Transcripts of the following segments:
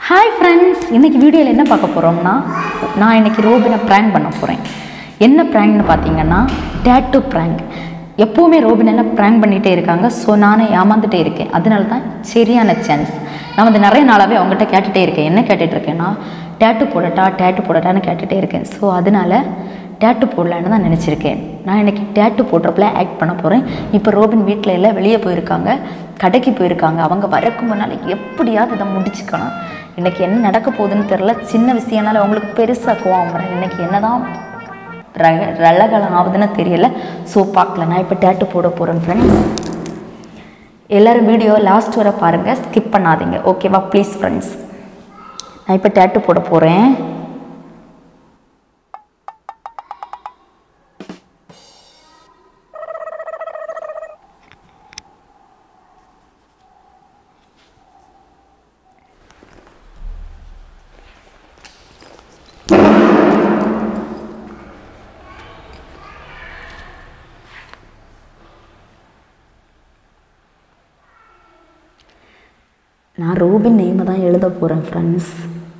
Hi friends இன்னைக்கு வீடியோவில் என்ன பார்க்க போகிறோம்னா நான் இன்னைக்கு ரோபினை ப்ராங்க் பண்ண போகிறேன் என்ன ப்ராங்க்னு பார்த்தீங்கன்னா டேட்டு ப்ராங்க் எப்போவுமே ரோபின் என்ன ப்ராங்க் பண்ணிகிட்டே இருக்காங்க ஸோ நானே ஏமாந்துட்டே இருக்கேன் அதனால தான் சரியான சான்ஸ் நான் வந்து நிறைய நாளாகவே அவங்ககிட்ட கேட்டுகிட்டே இருக்கேன் என்ன கேட்டுட்டு இருக்கேன்னா டேட்டு போடட்டா டேட்டு போடட்டான்னு கேட்டுகிட்டே இருக்கேன் ஸோ அதனால டேட்டு போடலான்னு தான் நினச்சிருக்கேன் நான் இன்னைக்கு டேட்டு போடுறப்பல ஆக்ட் பண்ண போகிறேன் இப்போ ரோபின் வீட்டில் எல்லாம் வெளியே போயிருக்காங்க கடைக்கு போயிருக்காங்க அவங்க வரக்கு முன்னால் எப்படியாவது இதை முடிச்சுக்கணும் இன்னைக்கு என்ன நடக்க போகுதுன்னு தெரில சின்ன விஷயம்னால அவங்களுக்கு பெருசாக கோவம் வரேன் இன்னைக்கு என்னதான் ரக ரலகலம் ஆகுதுன்னு தெரியல ஸோ பார்க்கலாம் நான் இப்போ டேட்டு போட போகிறேன் ஃப்ரெண்ட்ஸ் எல்லோரும் வீடியோ லாஸ்ட் வரை பாருங்கள் ஸ்கிப் பண்ணாதீங்க ஓகேவா ப்ளீஸ் ஃப்ரெண்ட்ஸ் நான் இப்போ டேட்டு போட போகிறேன் நான் ரோபின் நேமை தான் எழுத போகிறேன் ஃப்ரெண்ட்ஸ்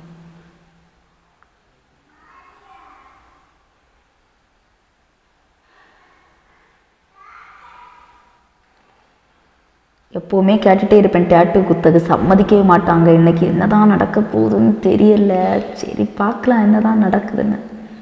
எப்போவுமே கேட்டுகிட்டே இருப்பேன் டேட்டு குத்தது சம்மதிக்கவே மாட்டாங்க இன்னைக்கு என்னதான் நடக்க போகுதுன்னு தெரியல சரி பார்க்கலாம் என்னதான் நடக்குதுன்னு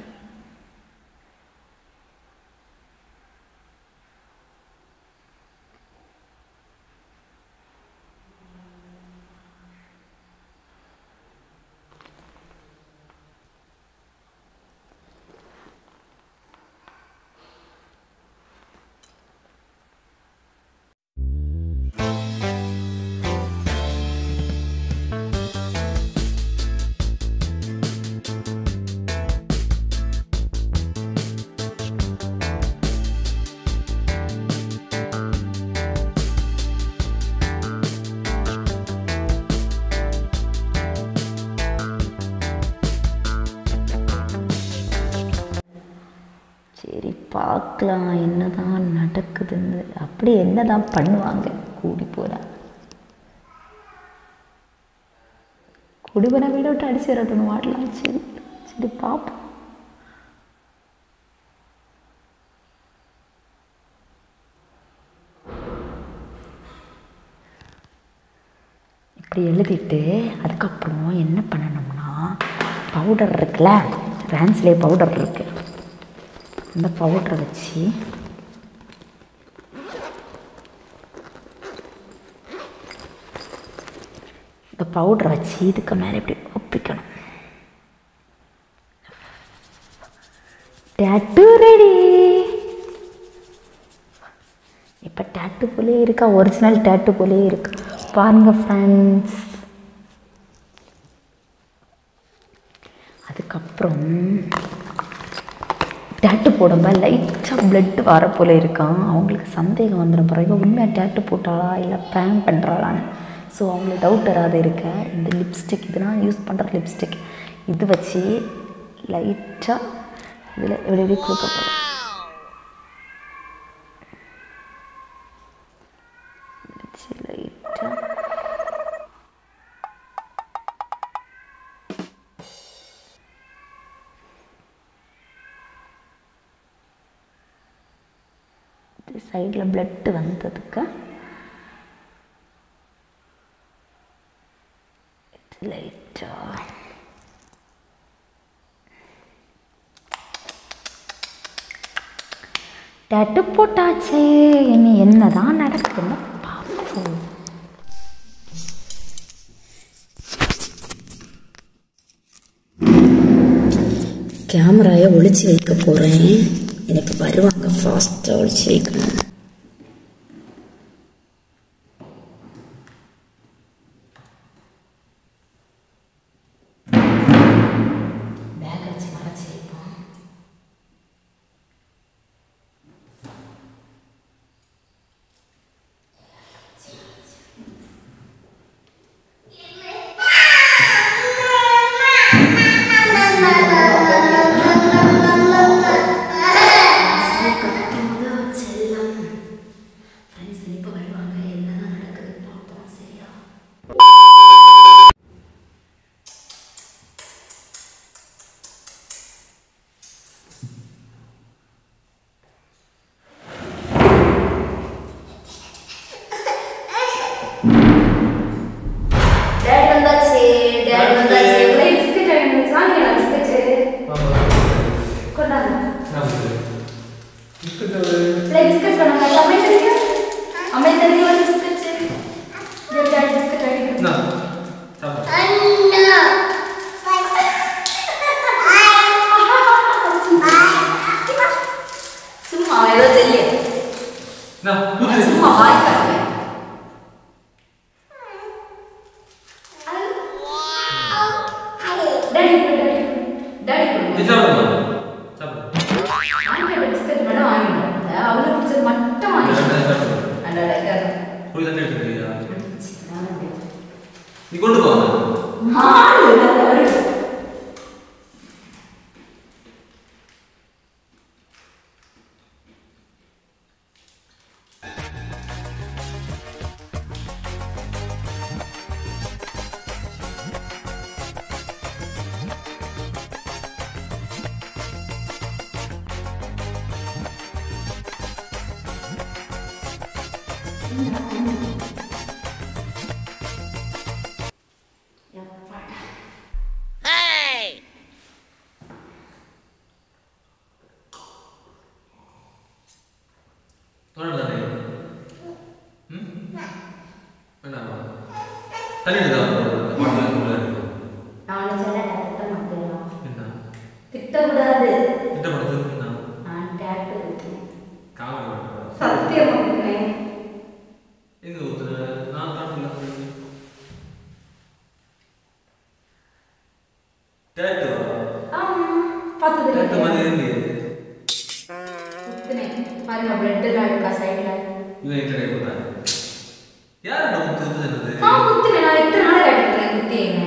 சரி பார்க்கலாம் என்னதான் நடக்குதுன்னு அப்படி என்னதான் பண்ணுவாங்க கூடி போகிறா கூடி போன வீட விட்டு அடிச்சு விரட்டணும் வாடலாம் சரி சரி பார்ப்போம் இப்படி எழுதிட்டு அதுக்கப்புறம் என்ன பண்ணணும்னா பவுடர் இருக்குல்ல ரான்ஸ்லே பவுடர் இருக்கு இந்த பவுடரை வச்சு இந்த பவுடரை வச்சு இதுக்கு மேலே இப்படி ஒப்பிக்கணும் டேட்டு ரெடி இப்போ டேட்டு போலே இருக்கா ஒரிஜினல் டேட்டு போலே இருக்கு பாருங்க ஃப்ரெண்ட்ஸ் அதுக்கப்புறம் டேட்டு போடும்போது லைட்டாக பிளட் வர போல இருக்கான் அவங்களுக்கு சந்தேகம் வந்துடும் பிறகு உண்மையாக டேட்டு போட்டாளா இல்லை ப்ராங் பண்ணுறாளான்னு ஸோ அவங்களுக்கு டவுட் வராது இருக்க இந்த லிப்ஸ்டிக் இது நான் யூஸ் பண்ணுற லிப்ஸ்டிக் இது வச்சு லைட்டாக இதில் இப்படி இப்படி கொடுக்க போகிறேன் வச்சு லைட்டாக சைடில் பிளட்டு வந்ததுக்கு லைட்டா டட்டு போட்டாச்சே இனி என்னதான் நடக்குதுன்னு பார்ப்போம் கேமராயை ஒளிச்சு வைக்க போகிறேன் எனக்கு வருவாங்க ஃபாஸ்ட்டாக ஒளிச்சு வைக்கணும் பேக் வச்சு மறைச்சி வைப்போம் செல்லம் பிஸ்கட் ஒரு பிள்ளை பிஸ்கட் வேணாம் அம்மை தெரியும் அம்மை தெரியும் ஒரு பிஸ்கட் டாடி பிஸ்கட் ஆகிட்டு என்ன சாப்பிடு சும்மா ஏதோ தெரியும் என்ன ஊத்து சும்மா வாய் காட்டுவேன் டாடி டாடி டாடி நீ சாப்பிடுமா சாப்பிடு வாங்கிட்ட பிஸ்கட் மட்டும் வாங்கிட்டேன் அவளுக்கு பிடிச்சது மட்டும் வாங்கிட்டேன் சாப்பிடு அடடா இதாங்க போய் தண்ணி எடுத்துக்கிறியா நீ கொண்டு போ மாடு வருது தொடர்ந்து தானே ம் வேண்டாமா தண்ணி எடுத்தா பாட்டில் உள்ள இருக்கும் நான் சொன்ன திட்ட மாட்டேன் என்ன திட்டக்கூடாது திட்டப்படுத்து என்ன நான் டேட்டு இருக்கேன் காமெடி பண்ணுறா சத்தியம் பண்ணுறேன் எங்க ஊத்துற நான் காட்டல டேட்டு ஆமா பார்த்தது டேட்டு மாதிரி இருந்து குத்துனேன் பாருங்க பிளட் எல்லாம் இருக்கா சைடுல இவன் இன்டர்நெட் போட்டான் யார் நம்ம ஊத்து என்னது நான் குத்துனேன் நான் எத்தனை நாள் கேட்டுக்கிறேன் குத்தியேங்க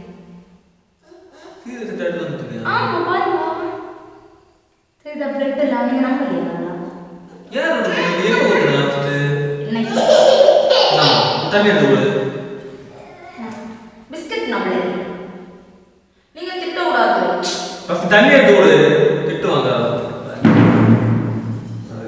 சீரியஸ் டேட்டு வந்துட்டு ஆமா பாருங்க சரி இந்த பிளட் எல்லாம் நீங்க நம்பலையா யார் நம்ம எங்க ஊத்துனா ஃபர்ஸ்ட் இன்னைக்கு தண்ணி எடுத்து விடு பிஸ்கட் நம்மளே நீங்க திட்டக்கூடாது ஃபர்ஸ்ட் தண்ணி எடுத்து விடு திட்டுவாங்க அது.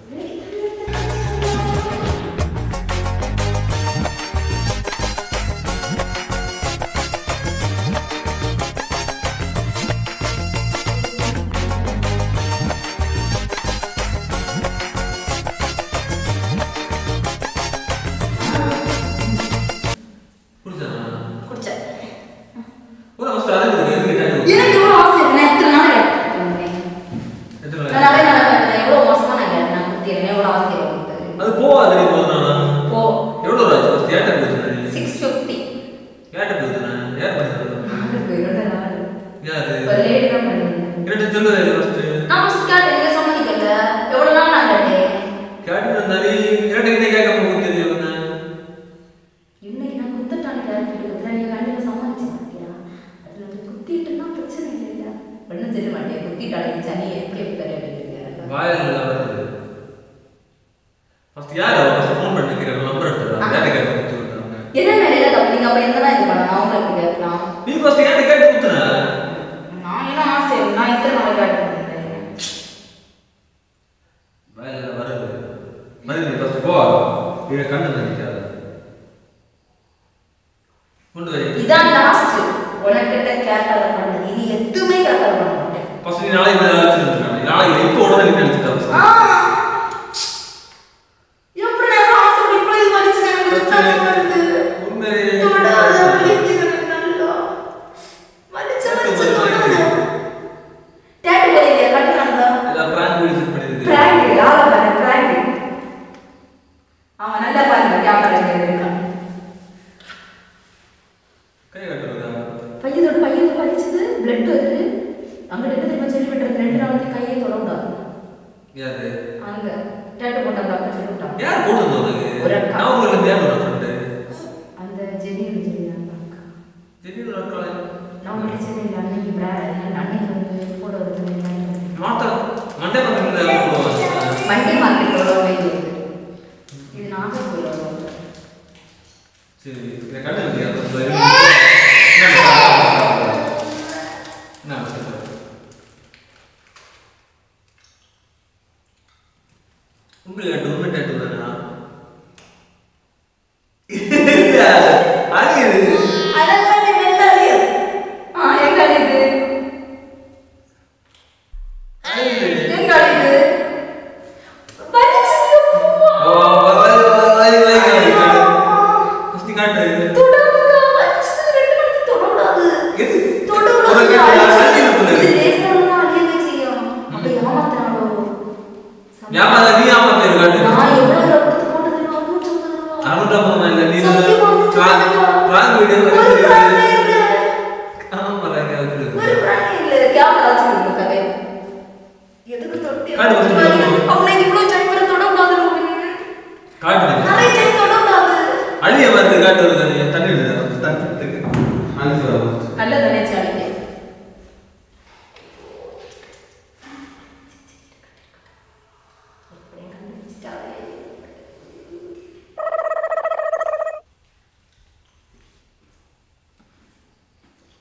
புரியுதா? குடிச்சேன் ஒரு ஃபர்ஸ்ட் அது கொடுங்க எதுக்கு டேட்டு கொடுங்க? எனக்கு எவ்வளோ ஆசை இருக்கு. நான் எத்தனை நாள் கேட்டுக்கிறேன் எத்தனை நான் நாள்? நிறைய நாள் கேட்டுக்கிறேன் எவ்வளோ மோசமா நான் கேட்டேன் நான் குத்திடுறேன் எவ்வளோ ஆசை இருக்கு அது போவாது நீ போதுனா போ எவ்வளோ ஆச்சு ஃபர்ஸ்ட் ஏட்ட போகுது சிக்ஸ் ஃபிஃப்டி ஏட்ட போகுதுண்ணா யார் பண்ணி இரண்டு நாள் யாரு ஒரு லேடி தான் பண்ணியிருந்தேன் இரண்டு சொல்லு ஃபர்ஸ்ட் நான் ஃபஸ்ட் கேட்டேன் எங்க சம்மதிக்கல எவ்வளோ நாள் நான் கேட்டேன் கேட்டு இருந்தாலே இரண்டு கிட்ட கேட்க போகுது தெரியும் இன்னைக்கு நான் குத்துட்டான கேட்டு நீங்க கண்டிப்பா சம்மதிச்ச மாட்டியா அதுல வந்து குத்திட்டுனா பிரச்சனை இல்லையா ஒன்றும் சொல்ல மாட்டேன் குத்திட்டாலே சனி எப்படி எப்படி அப்படின்னு வாயில் நல்லா வருது ஃபர்ஸ்ட் யார் ஃபர்ஸ்ட் ஃபோன் பண்ணி கேட்குற நம்பர் எடுத்துடா யாரை கேட்க கொடுத்து விட்டாங்க என்ன மேலே தப்பு நீங்க அப்ப எந்த இது பண்ணணும் அவங்க எப்படி கேட்கலாம் நீ ஃபர்ஸ்ட் யாரை கேட்டு கொடுத்துன நான் என்ன ஆசை நான் இத்தனை நாள் கேட்டு வாயில் வருது வருது ஃபர்ஸ்ட் போ இதை கண்ணு நினைக்காத கொண்டு வை இதான் லாஸ்ட் உனக்கிட்ட கேட்டால பண்ணது இனி எதுவுமே கேட்டால பண்ண மாட்டேன் ஃபர்ஸ்ட் நீ நாளைக்கு இதை வச்சுருக்காங்க நாளைக்கு எப்போ உடனே நீ நினைச்சிட்டா ஆ! எப்படி நான் ஆசைப்படி இப்படி இது வலிச்சு எனக்கு ரத்தம் வருது. உண்மையிலே தொடாத, வலிக்குது எனக்கு நல்லா. வலிச்சு, வலிச்சு தொடாத. டேட்டு போடுறியா? கட்டுறாங்களா? எல்லாம் பிராங்க் வீடியோ செட் பண்ணிருக்கு prank, யாரை பாரு, prank. அவன் நல்லா பாருங்க கேமரா இங்க இருக்கான் கை கட்டுறதா பையனோட பையனுக்கு வலிச்சது பிளட் வருது அங்க ரெண்டு தெரியுமா சொல்லி விட்டுறது ரெண்டு நாள் வந்து கையை தொடக்கூடாது யாரு அங்க டேட்டு போட்டாங்க அப்ப சொல்லி விட்டாங்க யார் போட்டு வந்தது ஒரு அக்கா. நான் உங்களுக்கு யார் ஒரு ஃப்ரெண்டு அந்த ஜெனி சொல்லியிருந்தாங்க அக்கா திடீர்னு ஒரு அக்கா நான் படிச்சது இல்லை அன்னைக்கு பிராண்ட் அன்னைக்கு வந்து போட வருது மாத்தம் மண்டே பக்கத்துல போடுவாங்க வண்டி மார்க்கெட்டோட போயிட்டு இது நாகர்கோவில் சரி இதை கட்டு இல்லையா என்ன உண்மை கேட்டு உண்மை கேட்டு தானா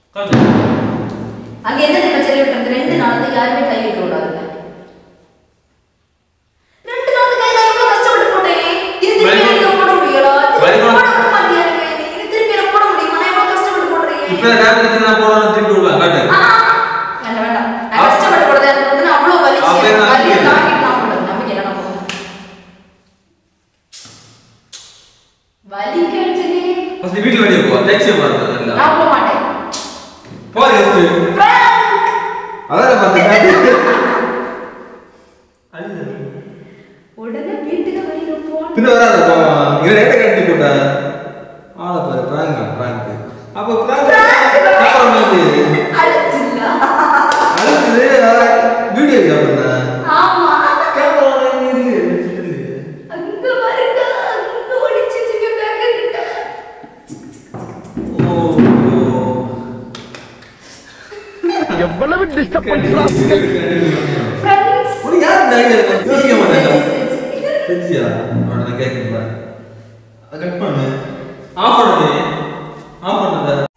காட்டு அங்க என்ன தெரியுமா சொல்லி விட்டுருக்கு ரெண்டு நாள் வந்து யாருமே கை வைக்க விடாதுங்க ரெண்டு நாள் கை நான் எவ்வளவு கஷ்டப்பட்டு போட்டேன் இது திருப்பி வலி- எனக்கு போட முடியலா திருப்பி வலி- போட மாட்டேங்கிறீங்க இது திருப்பி எனக்கு போட முடியுமா நான் எவ்வளவு கஷ்டப்பட்டு போடுறீங்க இப்போ டேப்லெட் நான் போடணும் திருப்பி விடலாம் காட்டு ஆ, வேண்டாம் வேண்டாம் நான் கஷ்டப்பட்டு போடுறது எனக்கு வந்து நான் அவ்வளவு வலி அப்ப என்ன வலியை ஆச்சு? தாங்கிட்டு நான் போடுறது நம்பிக்கை இல்லை நான் போடுறேன் வலி கேட்டுச்சு ஃபர்ஸ்ட் வீட்டுல வெளியே போ டாக்ஸி பாருங்க நல்லா நான் போக மாட்டேன் போது ஃபர்ஸ்ட் Prank! அதான் பார்த்தேன் அழுது உடனே வீட்டுக்கு வெளியில போன பின்ன வராத இவன் ரேட்டை கட்டி போட்டா ஆளை பாரு பிராங்க பிராங்க் அப்போ பிராங்க் அழைச்சில்ல அடுத்தது வீடியோ கேட்பேன் ஆமா கேமரா இருக்கு அங்க பாருங்க அங்க ஒளிச்சிட்டு பேக்க கிட்ட ஓ எவ்வளவு டிஸ்டர்ப் ஃப்ரெண்ட்ஸ் உனக்கு யார் டைரி யோசிக்க மாட்டேன் தெரிஞ்சியா நான் கேட்குறேன் கட் பண்ணு ஆஃப் பண்ணு ஆஃப் பண்ணு